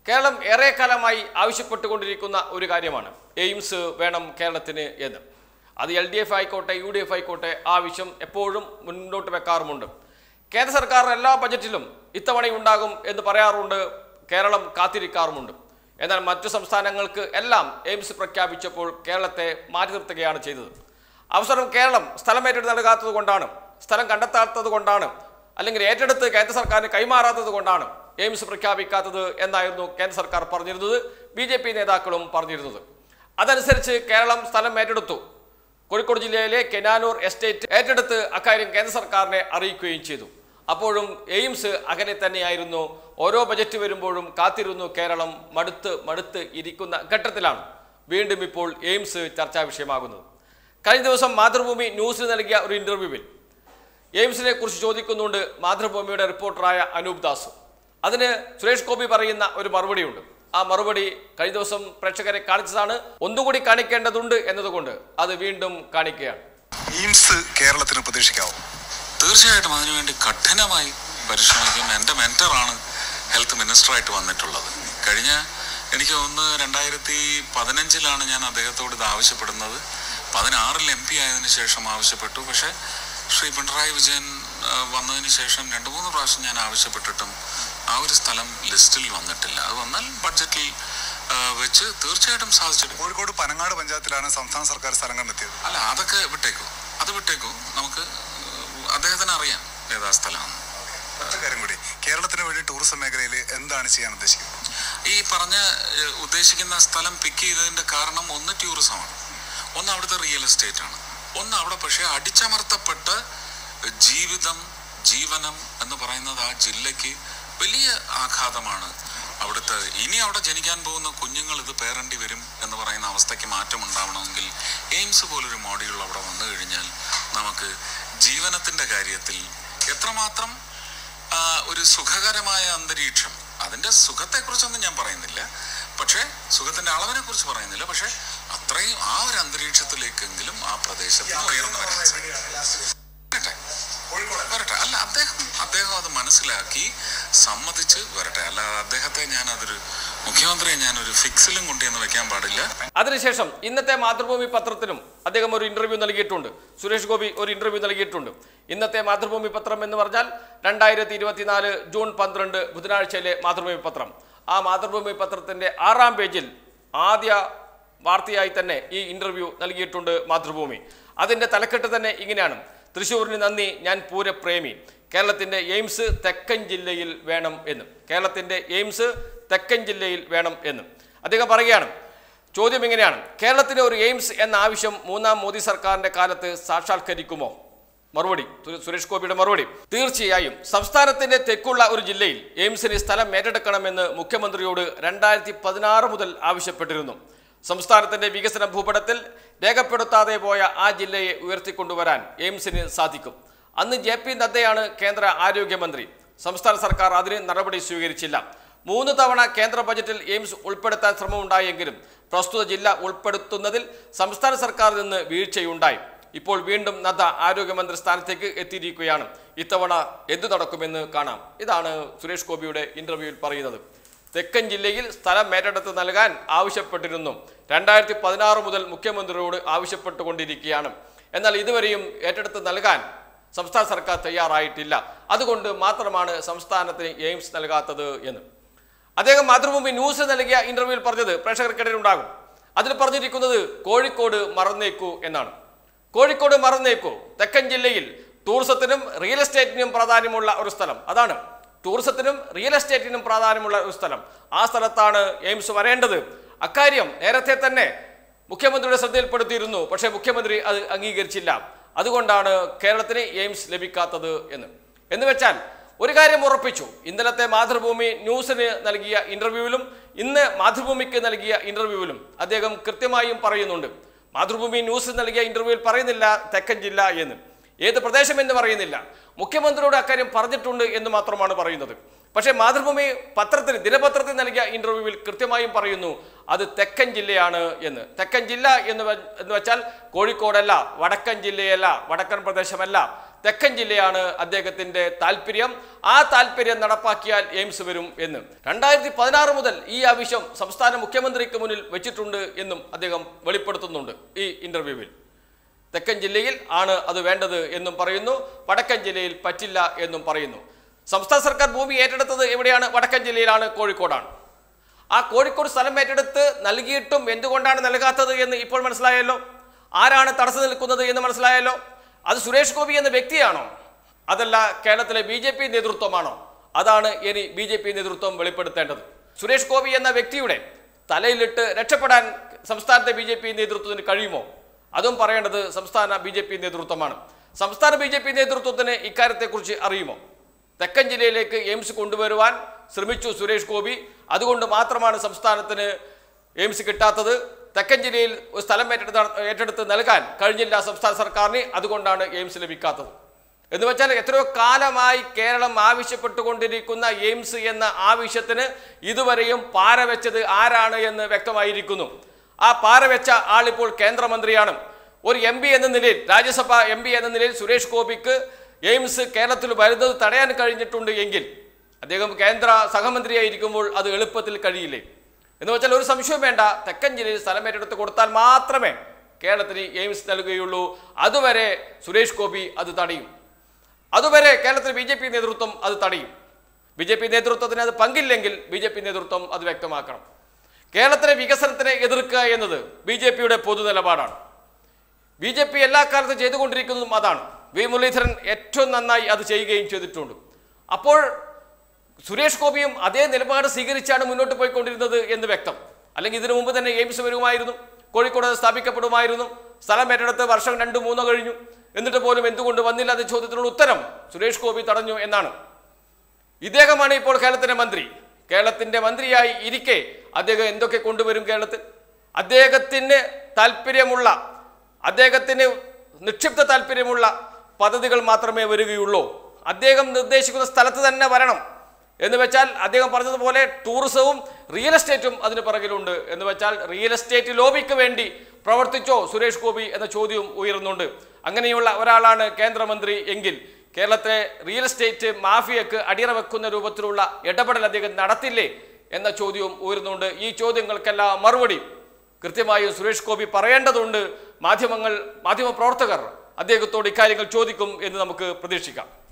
കേരളം ഏറെ കാലമായി ആവശ്യപ്പെട്ടുകൊണ്ടിരിക്കുന്ന ഒരു കാര്യമാണ് എയിംസ് വേണം കേരളത്തിന് എന്ന് അത് എൽ ഡി എഫ് ആയിക്കോട്ടെ യു ഡി എഫ് ആയിക്കോട്ടെ ആ ആവശ്യം എപ്പോഴും മുന്നോട്ട് വെക്കാറുമുണ്ട് കേന്ദ്ര സർക്കാർ എല്ലാ ബജറ്റിലും ഇത്തവണ ഉണ്ടാകും എന്ന് പറയാറുണ്ട് കേരളം കാത്തിരിക്കാറുമുണ്ട് എന്നാൽ മറ്റു സംസ്ഥാനങ്ങൾക്ക് എല്ലാം എയിംസ് പ്രഖ്യാപിച്ചപ്പോൾ കേരളത്തെ മാറ്റി നിർത്തുകയാണ് ചെയ്തത് അവസരം കേരളം സ്ഥലം ഏറ്റെടുത്ത് നൽകാത്തത് കൊണ്ടാണ് സ്ഥലം കണ്ടെത്താത്തത് കൊണ്ടാണ് അല്ലെങ്കിൽ ഏറ്റെടുത്ത് കേന്ദ്ര സർക്കാരിന് കൈമാറാത്തത് കൊണ്ടാണ് എയിംസ് പ്രഖ്യാപിക്കാത്തത് എന്നായിരുന്നു കേന്ദ്ര സർക്കാർ പറഞ്ഞിരുന്നത് ബി ജെ പി നേതാക്കളും പറഞ്ഞിരുന്നത് അതനുസരിച്ച് കേരളം സ്ഥലം ഏറ്റെടുത്തു കോഴിക്കോട് ജില്ലയിലെ കെനാനൂർ എസ്റ്റേറ്റ് ഏറ്റെടുത്ത് അക്കാര്യം കേന്ദ്ര സർക്കാരിനെ അറിയിക്കുകയും ചെയ്തു അപ്പോഴും എയിംസ് അകലെ തന്നെയായിരുന്നു ഓരോ ബജറ്റ് വരുമ്പോഴും കാത്തിരുന്നു കേരളം മടുത്ത് മടുത്ത് ഇരിക്കുന്ന ഘട്ടത്തിലാണ് വീണ്ടും ഇപ്പോൾ എയിംസ് ചർച്ചാ വിഷയമാകുന്നത് കഴിഞ്ഞ ദിവസം മാതൃഭൂമി ന്യൂസിന് നൽകിയ ഒരു ഇന്റർവ്യൂവിൽ എയിംസിനെ കുറിച്ച് ചോദിക്കുന്നുണ്ട് മാതൃഭൂമിയുടെ റിപ്പോർട്ടറായ അനൂപ് ദാസ് അതിന് സുരേഷ് ഗോപി പറയുന്ന ഒരു മറുപടിയുണ്ട് ആ മറുപടി കഴിഞ്ഞ ദിവസം പ്രേക്ഷകരെ കാണിച്ചതാണ് ഒന്നുകൂടി കാണിക്കേണ്ടതുണ്ട് എന്നതുകൊണ്ട് അത് വീണ്ടും കാണിക്കുകയാണ് എയിംസ് കേരളത്തിന് പ്രതീക്ഷിക്കാവും തീർച്ചയായിട്ടും അതിനുവേണ്ടി കഠിനമായി പരിശ്രമിക്കും എൻ്റെ മെൻറ്ററാണ് ഹെൽത്ത് മിനിസ്റ്ററായിട്ട് വന്നിട്ടുള്ളത് കഴിഞ്ഞ എനിക്ക് തോന്നുന്നു രണ്ടായിരത്തി പതിനഞ്ചിലാണ് ഞാൻ അദ്ദേഹത്തോട് ഇത് ആവശ്യപ്പെടുന്നത് പതിനാറിൽ എം പി ആയതിനു ശേഷം ആവശ്യപ്പെട്ടു പക്ഷേ ശ്രീ പിണറായി വിജയൻ ആ, വന്നതിന് ശേഷം രണ്ട് മൂന്ന് പ്രാവശ്യം ഞാൻ ആവശ്യപ്പെട്ടിട്ടും ആ ഒരു സ്ഥലം ലിസ്റ്റിൽ വന്നിട്ടില്ല അത് വന്നാൽ ബഡ്ജറ്റിൽ ആ, വെച്ച് തീർച്ചയായിട്ടും സാധിച്ചിട്ടുണ്ട് കോഴിക്കോട് പനങ്ങാട് പഞ്ചായത്തിലാണ് സംസ്ഥാന സർക്കാർ സ്ഥലം കണ്ടെത്തിയത് അല്ല അതൊക്കെ വിട്ടേക്കൂ അത് വിട്ടേക്കൂ നമുക്ക് അദ്ദേഹത്തിന് അറിയാം ഏതാ സ്ഥലമാണ് ഒറ്റ കാര്യം കൂടി കേരളത്തിന് വേണ്ടി ടൂറിസം മേഖലയിൽ എന്താണ് ചെയ്യാൻ ഉദ്ദേശിക്കുന്നത് ഈ പറഞ്ഞ ഏഹ്, ഉദ്ദേശിക്കുന്ന സ്ഥലം പിക്ക് ചെയ്തതിന്റെ കാരണം ഒന്ന് ടൂറിസമാണ് ഒന്ന് അവിടുത്തെ റിയൽ എസ്റ്റേറ്റ് ആണ് ഒന്ന് അവിടെ പക്ഷേ അടിച്ചമർത്തപ്പെട്ട ജീവിതം ജീവനം എന്ന് പറയുന്നത് ആ ജില്ലയ്ക്ക് വലിയ ആഘാതമാണ് അവിടുത്തെ ഇനി അവിടെ ജനിക്കാൻ പോകുന്ന കുഞ്ഞുങ്ങൾ ഇത് പേരണ്ടി വരും എന്ന് പറയുന്ന അവസ്ഥയ്ക്ക് മാറ്റം ഉണ്ടാവണമെങ്കിൽ എയിംസ് പോലൊരു മോഡ്യൂൾ അവിടെ വന്നു കഴിഞ്ഞാൽ നമുക്ക് ജീവനത്തിൻ്റെ കാര്യത്തിൽ എത്രമാത്രം ആ, ഒരു സുഖകരമായ അന്തരീക്ഷം അതിൻ്റെ സുഖത്തെക്കുറിച്ചൊന്നും ഞാൻ പറയുന്നില്ല പക്ഷേ സുഖത്തിൻ്റെ അളവിനെ കുറിച്ച് പറയുന്നില്ല പക്ഷേ അത്രയും ആ ഒരു അന്തരീക്ഷത്തിലേക്കെങ്കിലും ആ പ്രദേശത്ത് ഉയർന്നു വരാൻ സാധിക്കും വരട്ടെ വരട്ടെ അല്ല അദ്ദേഹം അദ്ദേഹം അത് മനസ്സിലാക്കി സമ്മതിച്ച് വരട്ടെ അല്ല അദ്ദേഹത്തെ ഞാൻ അതൊരു മുഖ്യമന്ത്രിയെ ഞാൻ ഒരു ഫിക്സിലും കൊണ്ടുവന്ന് വെക്കാൻ പാടില്ല അതിനുശേഷം ഇന്നത്തെ മാതൃഭൂമി പത്രത്തിനും അദ്ദേഹം ഒരു ഇന്റർവ്യൂ നൽകിയിട്ടുണ്ട് സുരേഷ് ഗോപി ഒരു ഇന്റർവ്യൂ നൽകിയിട്ടുണ്ട് ഇന്നത്തെ മാതൃഭൂമി പത്രം എന്ന് പറഞ്ഞാൽ രണ്ടായിരത്തി ഇരുപത്തിനാല് ജൂൺ പന്ത്രണ്ട് ബുധനാഴ്ചയിലെ മാതൃഭൂമി പത്രം ആ മാതൃഭൂമി പത്രത്തിന്റെ ആറാം പേജിൽ ആദ്യ വാർത്തയായി തന്നെ ഈ ഇന്റർവ്യൂ നൽകിയിട്ടുണ്ട് മാതൃഭൂമി അതിന്റെ തലക്കെട്ട് തന്നെ ഇങ്ങനെയാണ് തൃശ്ശൂരിന് നന്ദി ഞാൻ പൂരപ്രേമി കേരളത്തിന്റെ എയിംസ് തെക്കൻ ജില്ലയിൽ വേണം എന്ന് കേരളത്തിന്റെ എയിംസ് തെക്കൻ ജില്ലയിൽ വേണം എന്ന് അദ്ദേഹം പറയുകയാണ് ചോദ്യം ഇങ്ങനെയാണ് കേരളത്തിന് ഒരു എയിംസ് എന്ന ആവശ്യം മൂന്നാം മോദി സർക്കാരിന്റെ കാലത്ത് സാക്ഷാത്കരിക്കുമോ മറുപടി സുര- സുരേഷ് ഗോപിയുടെ മറുപടി തീർച്ചയായും സംസ്ഥാനത്തിന്റെ തെക്കുള്ള ഒരു ജില്ലയിൽ എയിംസിന് സ്ഥലം ഏറ്റെടുക്കണമെന്ന് മുഖ്യമന്ത്രിയോട് രണ്ടായിരത്തി പതിനാറ് മുതൽ ആവശ്യപ്പെട്ടിരുന്നു സംസ്ഥാനത്തിന്റെ വികസന ഭൂപടത്തിൽ രേഖപ്പെടുത്താതെ പോയ ആ ജില്ലയെ ഉയർത്തിക്കൊണ്ടുവരാൻ എയിംസിന് സാധിക്കും അന്ന് ജെ പി നദ്ദയാണ് കേന്ദ്ര ആരോഗ്യമന്ത്രി സംസ്ഥാന സർക്കാർ അതിന് നടപടി സ്വീകരിച്ചില്ല മൂന്ന് തവണ കേന്ദ്ര ബജറ്റിൽ എയിംസ് ഉൾപ്പെടുത്താൻ ശ്രമമുണ്ടായെങ്കിലും പ്രസ്തുത ജില്ല ഉൾപ്പെടുത്തുന്നതിൽ സംസ്ഥാന സർക്കാരിൽ നിന്ന് വീഴ്ചയുണ്ടായി ഇപ്പോൾ വീണ്ടും നദ്ദ ആരോഗ്യമന്ത്രി സ്ഥാനത്തേക്ക് എത്തിയിരിക്കുകയാണ് ഇത്തവണ എന്തു നടക്കുമെന്ന് കാണാം ഇതാണ് സുരേഷ് ഗോപിയുടെ ഇന്റർവ്യൂവിൽ പറയുന്നത് തെക്കൻ ജില്ലയിൽ സ്ഥലം ഏറ്റെടുത്ത് നൽകാൻ ആവശ്യപ്പെട്ടിരുന്നു രണ്ടായിരത്തി പതിനാറ് മുതൽ മുഖ്യമന്ത്രിയോട് ആവശ്യപ്പെട്ടുകൊണ്ടിരിക്കുകയാണ് എന്നാൽ ഇതുവരെയും ഏറ്റെടുത്ത് നൽകാൻ സംസ്ഥാന സർക്കാർ തയ്യാറായിട്ടില്ല അതുകൊണ്ട് മാത്രമാണ് സംസ്ഥാനത്തിന് എയിംസ് നൽകാത്തത് എന്ന് അദ്ദേഹം മാതൃഭൂമി ന്യൂസ് നൽകിയ ഇന്റർവ്യൂവിൽ പറഞ്ഞത് പ്രേക്ഷകർക്കിടയിൽ ഉണ്ടാകും അതിൽ പറഞ്ഞിരിക്കുന്നത് കോഴിക്കോട് മറന്നേക്കൂ എന്നാണ് കോഴിക്കോട് മറന്നേക്കൂ തെക്കൻ ജില്ലയിൽ ടൂറിസത്തിനും റിയൽ എസ്റ്റേറ്റിനും പ്രാധാന്യമുള്ള ഒരു സ്ഥലം അതാണ് ടൂറിസത്തിനും റിയൽ എസ്റ്റേറ്റിനും പ്രാധാന്യമുള്ള ഒരു സ്ഥലം ആ സ്ഥലത്താണ് എയിംസ് വരേണ്ടത് അക്കാര്യം നേരത്തെ തന്നെ മുഖ്യമന്ത്രിയുടെ ശ്രദ്ധയിൽപ്പെടുത്തിയിരുന്നു പക്ഷേ മുഖ്യമന്ത്രി അത് അംഗീകരിച്ചില്ല അതുകൊണ്ടാണ് കേരളത്തിന് എയിംസ് ലഭിക്കാത്തത് എന്ന് എന്ന് വെച്ചാൽ ഒരു കാര്യം ഉറപ്പിച്ചു ഇന്നലത്തെ മാതൃഭൂമി ന്യൂസിന് നൽകിയ ഇന്റർവ്യൂവിലും ഇന്ന് മാതൃഭൂമിക്ക് നൽകിയ ഇന്റർവ്യൂവിലും അദ്ദേഹം കൃത്യമായും പറയുന്നുണ്ട് മാതൃഭൂമി ന്യൂസ് നൽകിയ ഇന്റർവ്യൂവിൽ പറയുന്നില്ല തെക്കൻ ജില്ല എന്ന് ഏത് പ്രദേശം എന്ന് പറയുന്നില്ല മുഖ്യമന്ത്രിയോട് അക്കാര്യം പറഞ്ഞിട്ടുണ്ട് എന്ന് മാത്രമാണ് പറയുന്നത് പക്ഷേ മാതൃഭൂമി പത്രത്തിന് ദിനപത്രത്തിൽ നൽകിയ ഇന്റർവ്യൂവിൽ കൃത്യമായും പറയുന്നു അത് തെക്കൻ ജില്ലയാണ് എന്ന് തെക്കൻ ജില്ല എന്ന് വെ- എന്ന് വെച്ചാൽ കോഴിക്കോടല്ല വടക്കൻ ജില്ലയല്ല വടക്കൻ പ്രദേശമല്ല തെക്കൻ ജില്ലയാണ് അദ്ദേഹത്തിന്റെ താല്പര്യം ആ താല്പര്യം നടപ്പാക്കിയാൽ എയിംസ് വരും എന്ന് രണ്ടായിരത്തി പതിനാറ് മുതൽ ഈ ആവശ്യം സംസ്ഥാന മുഖ്യമന്ത്രിക്ക് മുന്നിൽ വെച്ചിട്ടുണ്ട് എന്നും അദ്ദേഹം വെളിപ്പെടുത്തുന്നുണ്ട് ഈ ഇന്റർവ്യൂവിൽ തെക്കൻ ജില്ലയിൽ ആണ് അത് വേണ്ടത് എന്നും പറയുന്നു വടക്കൻ ജില്ലയിൽ പറ്റില്ല എന്നും പറയുന്നു സംസ്ഥാന സർക്കാർ ഭൂമി ഏറ്റെടുത്തത് എവിടെയാണ് വടക്കൻ ജില്ലയിലാണ് കോഴിക്കോടാണ് ആ കോഴിക്കോട് സ്ഥലം ഏറ്റെടുത്ത് നൽകിയിട്ടും എന്തുകൊണ്ടാണ് നൽകാത്തത് എന്ന് ഇപ്പോൾ മനസ്സിലായല്ലോ ആരാണ് തടസ്സം നിൽക്കുന്നത് എന്ന് മനസ്സിലായല്ലോ അത് സുരേഷ് ഗോപി എന്ന വ്യക്തിയാണോ അതല്ല കേരളത്തിലെ ബി ജെ പി നേതൃത്വമാണോ അതാണ് ഇനി ബി ജെ പി നേതൃത്വം വെളിപ്പെടുത്തേണ്ടത് സുരേഷ് ഗോപി എന്ന വ്യക്തിയുടെ തലയിലിട്ട് രക്ഷപ്പെടാൻ സംസ്ഥാനത്തെ ബി ജെ പി നേതൃത്വത്തിന് കഴിയുമോ അതും പറയേണ്ടത് സംസ്ഥാന ബി ജെ പി നേതൃത്വമാണ് സംസ്ഥാന ബി ജെ പി നേതൃത്വത്തിന് ഇക്കാര്യത്തെക്കുറിച്ച് അറിയുമോ തെക്കൻ ജില്ലയിലേക്ക് എയിംസ് കൊണ്ടുവരുവാൻ ശ്രമിച്ചു സുരേഷ് ഗോപി അതുകൊണ്ട് മാത്രമാണ് സംസ്ഥാനത്തിന് എയിംസ് കിട്ടാത്തത് തെക്കൻ ജില്ലയിൽ ഒരു സ്ഥലം ഏറ്റെടുത്ത് ഏറ്റെടുത്ത് നൽകാൻ കഴിഞ്ഞില്ല സംസ്ഥാന സർക്കാരിന് അതുകൊണ്ടാണ് എയിംസ് ലഭിക്കാത്തത് എന്ന് വെച്ചാൽ എത്രയോ കാലമായി കേരളം ആവശ്യപ്പെട്ടുകൊണ്ടിരിക്കുന്ന എയിംസ് എന്ന ആവശ്യത്തിന് ഇതുവരെയും പാരവെച്ചത് ആരാണ് എന്ന് വ്യക്തമായിരിക്കുന്നു ആ പാരവെച്ച ആളിപ്പോൾ കേന്ദ്രമന്ത്രിയാണ് ഒരു എം പി എന്ന നിലയിൽ രാജ്യസഭ എം പി എന്ന നിലയിൽ സുരേഷ് ഗോപിക്ക് എയിംസ് കേരളത്തിൽ വരുന്നത് തടയാൻ കഴിഞ്ഞിട്ടുണ്ട് എങ്കിൽ അദ്ദേഹം കേന്ദ്ര സഹമന്ത്രിയായിരിക്കുമ്പോൾ അത് എളുപ്പത്തിൽ കഴിയില്ലേ എന്ന് വെച്ചാൽ ഒരു സംശയവും വേണ്ട തെക്കൻ ജില്ലയിൽ സ്ഥലം ഏറ്റെടുത്ത് കൊടുത്താൽ മാത്രമേ കേരളത്തിന് എയിംസ് നൽകുകയുള്ളൂ അതുവരെ സുരേഷ് ഗോപി അത് തടയും അതുവരെ കേരളത്തിലെ ബി ജെ പി നേതൃത്വം അത് തടയും ബി ജെ പി നേതൃത്വത്തിന് അത് പങ്കില്ലെങ്കിൽ ബി ജെ പി നേതൃത്വം അത് വ്യക്തമാക്കണം കേരളത്തിലെ വികസനത്തിനെ എതിർക്കുക എന്നത് ബി ജെ പിയുടെ പൊതു നിലപാടാണ് ബി ജെ പി എല്ലാ കാലത്തും ചെയ്തുകൊണ്ടിരിക്കുന്നതും അതാണ് വി മുരളീധരൻ ഏറ്റവും നന്നായി അത് ചെയ്യുകയും ചെയ്തിട്ടുണ്ട് അപ്പോൾ സുരേഷ് ഗോപിയും അതേ നിലപാട് സ്വീകരിച്ചാണ് മുന്നോട്ട് പോയിക്കൊണ്ടിരുന്നത് എന്ന് വ്യക്തം അല്ലെങ്കിൽ ഇതിനു മുമ്പ് തന്നെ എയിംസ് വരുമായിരുന്നു കോഴിക്കോട് അത് സ്ഥാപിക്കപ്പെടുമായിരുന്നു സ്ഥലം ഏറ്റെടുത്ത് വർഷം രണ്ടു മൂന്നോ കഴിഞ്ഞു എന്നിട്ട് പോലും എന്തുകൊണ്ട് വന്നില്ല എന്ന ചോദ്യത്തിനുള്ള ഉത്തരം സുരേഷ് ഗോപി തടഞ്ഞു എന്നാണ് ഇദ്ദേഹമാണ് ഇപ്പോൾ കേരളത്തിന്റെ മന്ത്രി കേരളത്തിന്റെ മന്ത്രിയായി ഇരിക്കെ അദ്ദേഹം എന്തൊക്കെ കൊണ്ടുവരും കേരളത്തിൽ അദ്ദേഹത്തിന് താല്പര്യമുള്ള അദ്ദേഹത്തിന് നിക്ഷിപ്ത താല്പര്യമുള്ള പദ്ധതികൾ മാത്രമേ വരികയുള്ളൂ അദ്ദേഹം നിർദ്ദേശിക്കുന്ന സ്ഥലത്ത് തന്നെ വരണം എന്ന് വെച്ചാൽ അദ്ദേഹം പറഞ്ഞതുപോലെ ടൂറിസവും റിയൽ എസ്റ്റേറ്റും അതിന് പിറകിലുണ്ട് എന്ന് വെച്ചാൽ റിയൽ എസ്റ്റേറ്റ് ലോബിക്ക് വേണ്ടി പ്രവർത്തിച്ചോ സുരേഷ് ഗോപി എന്ന ചോദ്യവും ഉയരുന്നുണ്ട് അങ്ങനെയുള്ള ഒരാളാണ് കേന്ദ്രമന്ത്രി എങ്കിൽ കേരളത്തെ റിയൽ എസ്റ്റേറ്റ് മാഫിയക്ക് അടിയറ വെക്കുന്ന രൂപത്തിലുള്ള ഇടപെടൽ അദ്ദേഹം നടത്തില്ലേ എന്ന ചോദ്യവും ഉയരുന്നുണ്ട് ഈ ചോദ്യങ്ങൾക്കെല്ലാം മറുപടി കൃത്യമായും സുരേഷ് ഗോപി പറയേണ്ടതുണ്ട് മാധ്യമങ്ങൾ മാധ്യമ പ്രവർത്തകർ അദ്ദേഹത്തോട് ഇക്കാര്യങ്ങൾ ചോദിക്കും എന്ന് നമുക്ക് പ്രതീക്ഷിക്കാം